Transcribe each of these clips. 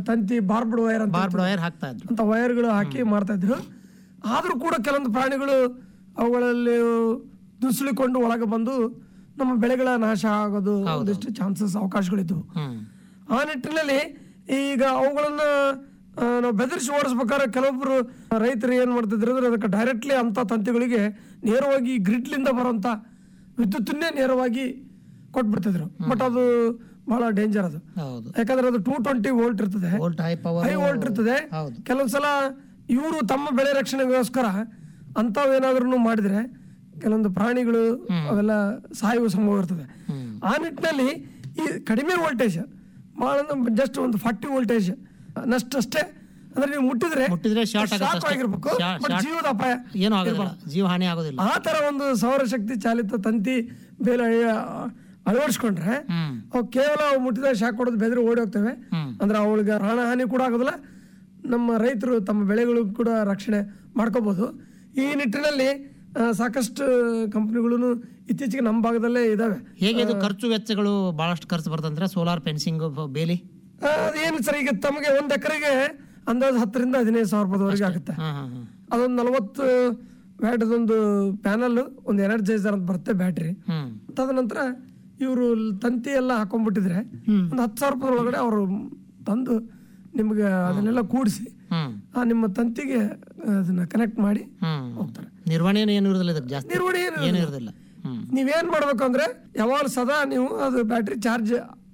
ತಂತಿ barbed wire ಅಂತ barb wire ಹಾಕ್ತಾ ಇದ್ರು ಅಂತ ವೈರ್ಗಳು ಹಾಕಿ ಮಾಡ್ತಾ ಇದ್ರು ಆದರೂ ಕೂಡ ಕೆಲವೊಂದು ಪ್ರಾಣಿಗಳು ಅವುಗಳಲ್ಲಿ ನುಸುಳಿಕೊಂಡು ಒಳಗೆ ಬಂದು ನಮ್ಮ ಬೆಳೆಗಳ ನಾಶ ಆಗೋದು ಒಂದಿಷ್ಟು ಚಾನ್ಸಸ್ ಅವಕಾಶಗಳಿದ್ವು ಹ್ಮ್ ಆ ನಿಟ್ಟಿನಲ್ಲಿ ಈಗ ಅವುಗಳನ್ನ ಆ, ನಾವು ಬೆದರಿಸಿ ಓಡಿಸ್ಬೇಕಾದ್ರೆ ಕೆಲವೊಬ್ರು ರೈತರು ಏನ್ ಮಾಡ್ತಿದ್ರು ಅಂದ್ರೆ ಅದಕ್ಕೆ ಡೈರೆಕ್ಟ್ಲಿ ಅಂತ ತಂತಿಗಳಿಗೆ ನೇರವಾಗಿ ಗ್ರಿಡ್ಲಿಂದ ಬರುವಂತ ವಿದ್ಯುತ್ತನ್ನೇ ನೇರವಾಗಿ ಕೊಟ್ಬಿಡ್ತಿದ್ರು ಬಟ್ ಅದು ಬಹಳ ಡೇಂಜರ್ ಅದು ಹೌದು ಯಾಕಂದ್ರೆ ಅದು ಟೂ ಟ್ವೆಂಟಿ ವೋಲ್ಟ್ ಇರ್ತದೆ volt high power high volt ಇರ್ತದೆ ಹೌದು ಕೆಲವೊಂದ್ಸಲ ಇವರು ತಮ್ಮ ಬೆಳೆ ರಕ್ಷಣೆಗೋಸ್ಕರ ಅಂಥವೇನಾದ್ರೂ ಮಾಡಿದ್ರೆ ಕೆಲವೊಂದು ಪ್ರಾಣಿಗಳು ಅವೆಲ್ಲ ಸಾಯುವ ಸಂಭವ ಇರ್ತದೆ ಹ್ಮ್ ಆ ನಿಟ್ಟಿನಲ್ಲಿ ಈ ಕಡಿಮೆ ವೋಲ್ಟೇಜ್ ಭಾಳ ಜಸ್ಟ್ ಒಂದು ಫಾರ್ಟಿ ವೋಲ್ಟೇಜ್ ನಷ್ಟಷ್ಟೇ ಅಂದ್ರೆ ನೀವು ಮುಟ್ಟಿದ್ರೆ ಮುಟ್ಟಿದ್ರೆ ಶಾರ್ಟ್ ಶಾಕ್ ಆಗುತ್ತೆ ಆಗಿರ್ಬೇಕು ಶಾ- ಬಟ್ ಶಾರ್ಟ್ ಜೀವದ ಅಪಾಯ ಏನೂ ಆಗೋದಿಲ್ಲ ಜೀವ ಹಾನಿ ಆಗೋದಿಲ್ಲ ಆ ತರ ಒಂದು ಸೌರಶಕ್ತಿ ಚಾಲಿತ ತಂತಿ ಬೇಲೆ ಅಳ- ಅಳವಡಿಸ್ಕೊಂಡ್ರೆ ಹ್ಮ್ ಅವು ಕೇವಲ ಅವು ಮುಟ್ಟಿದ ಶಾಕ್ ಕೊಡೋದು ಬೆದರಿ ಓಡಿ ಹೋಗ್ತವೆ ಹ್ಮ್ ಅಂದ್ರೆ ಅವಳಿಗೆ ಪ್ರಾಣಹಾನಿ ಕೂಡ ಆಗೋದಿಲ್ಲ ನಮ್ಮ ರೈತರು ತಮ್ಮ ಬೆಳೆಗಳು ಕೂಡ ರಕ್ಷಣೆ ಮಾಡ್ಕೋಬಹುದು ಈ ನಿಟ್ಟಿನಲ್ಲಿ ಆ, ಸಾಕಷ್ಟು ಕಂಪ್ನಿಗಳು ಇತ್ತೀಚೆಗೆ ನಮ್ಮ ಭಾಗದಲ್ಲೇ ಇದಾವೆ ಹೇಗೆ ಇದು ಖರ್ಚು ವೆಚ್ಚಗಳು ಬಹಳಷ್ಟು ಖರ್ಚು ಬರ್ತಂದ್ರೆ ಸೋಲಾರ್ ಫೆನ್ಸಿಂಗ್ ಬೇಲಿ ಆ, ಅದೇನು ಸರ್ ಈಗ ತಮಗೆ ಒಂದ್ ಎಕರೆಗೆ ಅಂದಾಜು ಹತ್ತರಿಂದ ಹದಿನೈದು ಸಾವಿರ ರೂಪಾಯಿವರೆಗೆ ಆಗುತ್ತೆ ಹಾ ಹಾ ಹಾ ಅದೊಂದು ನಲವತ್ತು ವ್ಯಾಟದೊಂದು ಪ್ಯಾನಲ್ ಒಂದು ಎನರ್ಜೈಸರ್ ಅಂತ ಬರುತ್ತೆ ಬ್ಯಾಟ್ರಿ ಹ್ಮ್ ತದನಂತರ ಇವರು ತಂತಿ ಎಲ್ಲ ಹಾಕೊಂಡ್ಬಿಟ್ಟಿದ್ರೆ ಹ್ಮ್. ಒಂದು ಹತ್ತು ಸಾವಿರ ರೂಪಾಯಿ ಒಳಗಡೆ ಅವರು ತಂದು ನಿಮ್ಗೆ ಅದನ್ನೆಲ್ಲ ಕೂಡಿಸಿ ಹ್ಮ್ ಆ ನಿಮ್ಮ ತಂತಿಗೆ ಅದನ್ನ ಕನೆಕ್ಟ್ ಮಾಡಿ ಹ್ಮ್ ಹೋಗ್ತಾರೆ ನಿರ್ವಹಣೆ ಏನು ಏನು ಇರೋದಿಲ್ಲ ಇದಕ್ಕೆ ಜಾಸ್ತಿ ನಿರ್ವಹಣೆ ಏನು ಏನು ಇರೋದಿಲ್ಲ ಹ್ಮ್ ನೀವೇನ್ ಮಾಡ್ಬೇಕು ಅಂದ್ರೆ ಯಾವಾಗ ಸದಾ ನೀವು ಅದು ಬ್ಯಾಟ್ರಿ ಚಾರ್ಜ್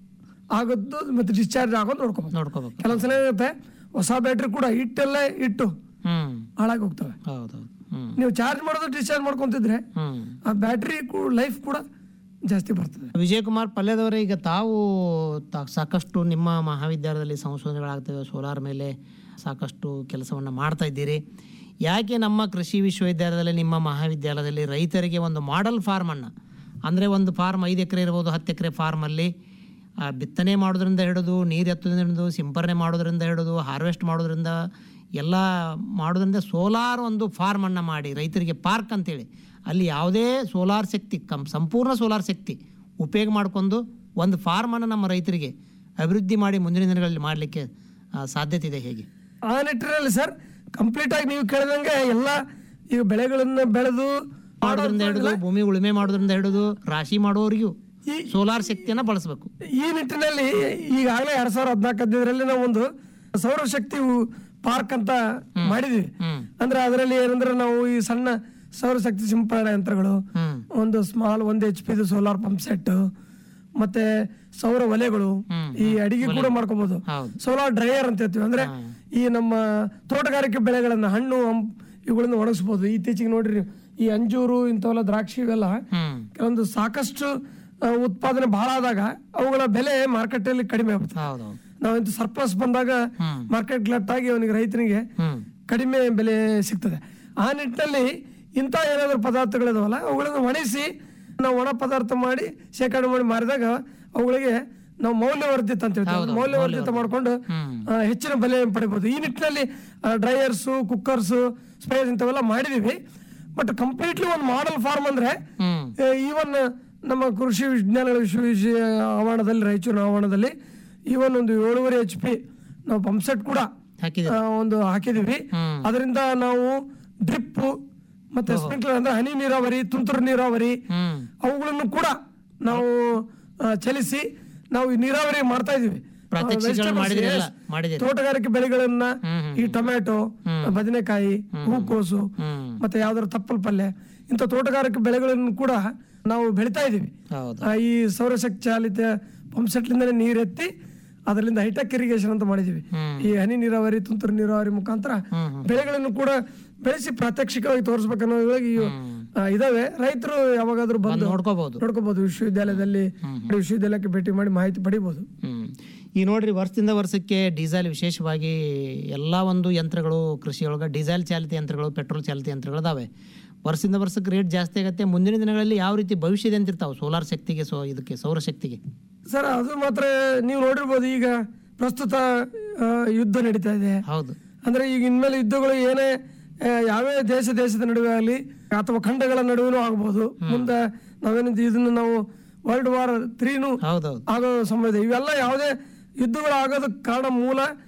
ಆಗೋದು ಮತ್ತೆ ಡಿಸ್ಚಾರ್ಜ್ ಆಗೋದು ನೋಡ್ಕೋಬೇಕು ನೋಡ್ಕೋಬೇಕು ಕೆಲವೊಂದ್ಸಲ ಏನಾಗುತ್ತೆ ಹೊಸ ಬ್ಯಾಟ್ರಿ ಕೂಡ ಇಟ್ಟೆಲ್ಲ ಇಟ್ಟು ಹ್ಮ್ ಹಾಳಾಗಿ ಹೋಗ್ತವೆ ಹೌದೌದು ಹ್ಮ್ ನೀವು ಚಾರ್ಜ್ ಮಾಡೋದು ಡಿಸ್ಚಾರ್ಜ್ ಮಾಡ್ಕೊಂತಿದ್ರೆ ಹ್ಮ್ ಆ ಬ್ಯಾಟ್ರಿ ಲೈಫ್ ಕೂಡ ಜಾಸ್ತಿ ಬರ್ತದೆ ವಿಜಯಕುಮಾರ್ ಪಲ್ಯದವರೇ ಈಗ ತಾವು ತಾ- ಸಾಕಷ್ಟು ನಿಮ್ಮ ಮಹಾವಿದ್ಯಾಲಯದಲ್ಲಿ ಸಂಶೋಧನೆಗಳಾಗ್ತವೆ ಸೋಲಾರ್ ಮೇಲೆ ಸಾಕಷ್ಟು ಕೆಲಸವನ್ನು ಮಾಡ್ತಾ ಇದ್ದೀರಿ ಯಾಕೆ ನಮ್ಮ ಕೃಷಿ ವಿಶ್ವವಿದ್ಯಾಲಯದಲ್ಲಿ ನಿಮ್ಮ ಮಹಾವಿದ್ಯಾಲಯದಲ್ಲಿ ರೈತರಿಗೆ ಒಂದು ಮಾಡೆಲ್ ಫಾರ್ಮನ್ನು ಅಂದರೆ ಒಂದು ಫಾರ್ಮ್ ಐದು ಎಕರೆ ಇರ್ಬೋದು ಹತ್ತು ಎಕರೆ ಫಾರ್ಮಲ್ಲಿ ಆ, ಬಿತ್ತನೆ ಮಾಡೋದ್ರಿಂದ ಹಿಡಿದು ನೀರು ಎತ್ತೋದ್ರಿಂದ ಹಿಡಿದು ಸಿಂಪರಣೆ ಮಾಡೋದ್ರಿಂದ ಹಿಡಿದು ಹಾರ್ವೆಸ್ಟ್ ಮಾಡೋದ್ರಿಂದ ಎಲ್ಲ ಮಾಡೋದ್ರಿಂದ ಸೋಲಾರ್ ಒಂದು ಫಾರ್ಮನ್ನು ಮಾಡಿ ರೈತರಿಗೆ ಪಾರ್ಕ್ ಅಂತೇಳಿ ಅಲ್ಲಿ ಯಾವುದೇ ಸೋಲಾರ್ ಶಕ್ತಿ ಕಂ ಸಂಪೂರ್ಣ ಸೋಲಾರ್ ಶಕ್ತಿ ಉಪಯೋಗ ಮಾಡಿಕೊಂಡು ಒಂದು ಫಾರ್ಮನ್ನು ನಮ್ಮ ರೈತರಿಗೆ ಅಭಿವೃದ್ಧಿ ಮಾಡಿ ಮುಂದಿನ ದಿನಗಳಲ್ಲಿ ಮಾಡಲಿಕ್ಕೆ ಸಾಧ್ಯತೆ ಇದೆ ಹೇಗೆ ಆ ನಿಟ್ಟಿನಲ್ಲಿ ಸರ್ ಕಂಪ್ಲೀಟ್ ಆಗಿ ನೀವು ಕೇಳಿದಂಗೆ ಎಲ್ಲ ಈಗ ಬೆಳೆಗಳನ್ನ ಬೆಳೆದು ಮಾಡೋದ್ರಿಂದ ಹಿಡಿದು ಭೂಮಿ ಉಳುಮೆ ಮಾಡೋದ್ರಿಂದ ಹಿಡಿದು ರಾಶಿ ಮಾಡೋರಿಗೂ ಈ ಸೋಲಾರ್ ಶಕ್ತಿಯನ್ನು ಬಳಸಬೇಕು ಈ ನಿಟ್ಟಿನಲ್ಲಿ ಈಗಾಗಲೇ ಎರಡ್ ಸಾವಿರದ ಹದಿನಾಲ್ಕು ಹದಿನೈದರಲ್ಲಿ ನಾವು ಒಂದು ಸೌರಶಕ್ತಿ ಪಾರ್ಕ್ ಅಂತ ಮಾಡಿದೀವಿ ಹ್ಮ್ ಅಂದ್ರೆ ಅದರಲ್ಲಿ ಏನಂದ್ರೆ ನಾವು ಈ ಸಣ್ಣ ಸೌರಶಕ್ತಿ ಸಿಂಪರಣಾ ಯಂತ್ರಗಳು ಹ್ಮ್ ಒಂದು ಸ್ಮಾಲ್ ಒಂದು H P solar pump set ಮತ್ತೆ ಸೌರ ಒಲೆಗಳು ಹ್ಮ್. ಈ ಅಡಿಗೆ ಕೂಡ ಮಾಡ್ಕೋಬಹುದು ಹೌದು ಸೋಲಾರ್ ಡ್ರೈಯರ್ ಅಂತ ಹೇಳ್ತೀವಿ ಅಂದ್ರೆ ಈ ನಮ್ಮ ತೋಟಗಾರಿಕೆ ಬೆಳೆಗಳನ್ನ ಹಣ್ಣು ಹಂಪ್ ಇವುಗಳನ್ನ ಒಣಗಿಸ್ಬೋದು ಇತ್ತೀಚೆಗೆ ನೋಡ್ರಿ ನೀವು, ಈ ಅಂಜೂರು ಇಂಥವೆಲ್ಲ ದ್ರಾಕ್ಷಿ ಇವೆಲ್ಲ ಹ್ಮ್ ಕೆಲವೊಂದು ಸಾಕಷ್ಟು ಆ, ಉತ್ಪಾದನೆ ಬಹಳ ಆದಾಗ ಅವುಗಳ ಬೆಲೆ ಮಾರ್ಕೆಟ್ ಅಲ್ಲಿ ಕಡಿಮೆ ಆಗುತ್ತೆ ಹೌದೌದು ನಾವಿಂತ ಸರ್ಪ್ಲಸ್ ಬಂದಾಗ ಹ್ಮ್. ಮಾರ್ಕೆಟ್ ಗ್ಲಟ್ ಆಗಿ ಅವನಿಗೆ ರೈತನಿಗೆ ಹ್ಮ್ ಕಡಿಮೆ ಬೆಲೆ ಸಿಗ್ತದೆ ಆ ನಿಟ್ಟಿನಲ್ಲಿ ಇಂಥ ಏನಾದರೂ ಪದಾರ್ಥಗಳಿದಾವಲ್ಲ ಅವುಗಳನ್ನು ಒಣಗಿಸಿ ನಾವು ಒಣ ಪದಾರ್ಥ ಮಾಡಿ ಶೇಖರಣೆ ಮಾಡಿ ಮಾರಿದಾಗ ಅವುಗಳಿಗೆ ನಾವು ಮೌಲ್ಯವರ್ಧಿತ ಅಂತ ಹೇಳ್ತೀವಿ ಅದನ್ನ ಮೌಲ್ಯವರ್ಧಿತ ಮಾಡಿಕೊಂಡು ಹ್ಮ್ ಹೆಚ್ಚಿನ ಬೆಲೆ ಪಡಿಬೋದು ಈ ನಿಟ್ಟಿನಲ್ಲಿ ಡ್ರೈಯರ್ಸು ಕುಕ್ಕರ್ಸು ಸ್ಪ್ರೇಸ್ ಇಂಥವೆಲ್ಲ ಮಾಡಿದೀವಿ ಬಟ್ ಕಂಪ್ಲೀಟ್ಲಿ ಒಂದು ಮಾಡೆಲ್ ಫಾರ್ಮ್ ಅಂದ್ರೆ ಹ್ಮ್ ಈವನ್ ನಮ್ಮ ಕೃಷಿ ವಿಜ್ಞಾನಗಳ ವಿಶ್ವವಿದ್ಯಾಲಯ ಆವರಣದಲ್ಲಿ ರಾಯಚೂರು ಆವರಣದಲ್ಲಿ ಈವನ್ ಒಂದು ಏಳುವರೆ ಎಚ್ ಪಿ ನಾವು ಪಂಪ್ ಸೆಟ್ ಕೂಡ ಹಾಕಿದೆ ಆ, ಒಂದು ಹಾಕಿದೀವಿ ಹ್ಮ್ ಅದರಿಂದ ನಾವು ಡ್ರಿಪ್ ಮತ್ತೆ ಸ್ಪ್ರಿಂಕ್ಲರ್ ಅಂದ್ರೆ ಹನಿ ನೀರಾವರಿ ತುಂತುರು ನೀರಾವರಿ ಹ್ಮ್ ಅವುಗಳನ್ನು ಕೂಡ ನಾವು ಆ, ಚಲಿಸಿ ನಾವು ಈ ನೀರಾವರಿ ಮಾಡ್ತಾ ಇದೀವಿ ಪ್ರಾತ್ಯಕ್ಷಿಕೆಗಳು Vegetables, ಮಾಡಿದಿರಲ್ಲ yes. ಮಾಡಿದಿರಿ ತೋಟಗಾರಿಕೆ ಬೆಳೆಗಳನ್ನ ಹ್ಮ್ ಹ್ಮ್ ಈ ಟೊಮ್ಯಾಟೊ ಬದನೆಕಾಯಿ ಹೂಕೋಸು ಹ್ಮ್ ಮತ್ತೆ ಯಾವ್ದಾದ್ರು ತಪ್ಪಲ್ ಪಲ್ಯ ಇಂಥ ತೋಟಗಾರಿಕೆ ಬೆಳೆಗಳನ್ನು ಕೂಡ ನಾವು ಬೆಳಿತಾ ಇದೀವಿ ಹೌದು ಆ, ಈ ಸೌರಶಕ್ತಿ ಚಾಲಿತ ಪಂಪ್ ಸೆಟ್ಲಿಂದಲೇ ನೀರೆತ್ತಿ ಅದರಿಂದ ಹೈಟೆಕ್ ಇರಿಗೇಷನ್ ಅಂತ ಮಾಡಿದೀವಿ ಹ್ಮ್ ಈ ಹನಿ ನೀರಾವರಿ ತುಂತುರು ನೀರಾವರಿ ಮುಖಾಂತರ ಹ್ಮ್ ಹ್ಮ್ ಬೆಳೆಗಳನ್ನು ಕೂಡ ಬೆಳೆಸಿ ಪ್ರಾತ್ಯಕ್ಷಿಕವಾಗಿ ತೋರಿಸ್ಬೇಕನ್ನೋದ್ರಾಗ ಈ, ಆ, ಇದಾವೆ ರೈತರು ಯಾವಾಗಾದ್ರೂ ಬಂದು ನೋಡ್ಕೋಬಹುದು ನೋಡ್ಕೋಬಹುದು ವಿಶ್ವವಿದ್ಯಾಲಯದಲ್ಲಿ ವಿಶ್ವವಿದ್ಯಾಲಯಕ್ಕೆ ಭೇಟಿ ಮಾಡಿ ಮಾಹಿತಿ ಪಡಿಬಹುದು ಹ್ಮ್ ಈ ನೋಡ್ರಿ ವರ್ಷದಿಂದ ವರ್ಷಕ್ಕೆ ಡೀಸೆಲ್ ವಿಶೇಷವಾಗಿ ಎಲ್ಲ ಒಂದು ಯಂತ್ರಗಳು ಕೃಷಿಯೊಳಗೆ ಡೀಸೆಲ್ ಚಾಲಿತ ಯಂತ್ರಗಳು ಪೆಟ್ರೋಲ್ ಚಾಲಿತ ಯಂತ್ರಗಳು ಅದಾವೆ ವರ್ಷದಿಂದ ವರ್ಷಕ್ಕೆ ರೇಟ್ ಜಾಸ್ತಿ ಆಗುತ್ತೆ ಮುಂದಿನ ದಿನಗಳಲ್ಲಿ ಯಾವ ರೀತಿ ಭವಿಷ್ಯದ ಅಂತಿರ್ತಾವೆ ಸೋಲಾರ್ ಶಕ್ತಿಗೆ ಸೊ ಇದಕ್ಕೆ ಸೌರಶಕ್ತಿಗೆ ಸರ್ ಅದು ಮಾತ್ರ ನೀವು ನೋಡಿರ್ಬೋದು ಈಗ ಪ್ರಸ್ತುತ ಆ, ಯುದ್ಧ ನಡೀತಾ ಇದೆ ಹೌದು ಅಂದ್ರೆ ಈಗ ಇನ್ಮೇಲೆ ಯುದ್ಧಗಳು ಏನೇ ಆ, ಯಾವೇ ದೇಶ ದೇಶದ ನಡುವೆ ಆಗಲಿ ಅಥವಾ ಖಂಡಗಳ ನಡುವೆನೂ ಆಗ್ಬೋದು ಮುಂದೆ ನಾವೇನಿದ್ ಇದನ್ನ ನಾವು ವರ್ಲ್ಡ್ ವಾರ್ ತ್ರೀನು ಹೌದೌದು ಆಗೋ ಸಂಭವ ಇದೆ ಇವೆಲ್ಲ ಯಾವುದೇ ಯುದ್ಧಗಳು ಆಗೋದಕ್ಕೆ ಕಾರಣ ಮೂಲ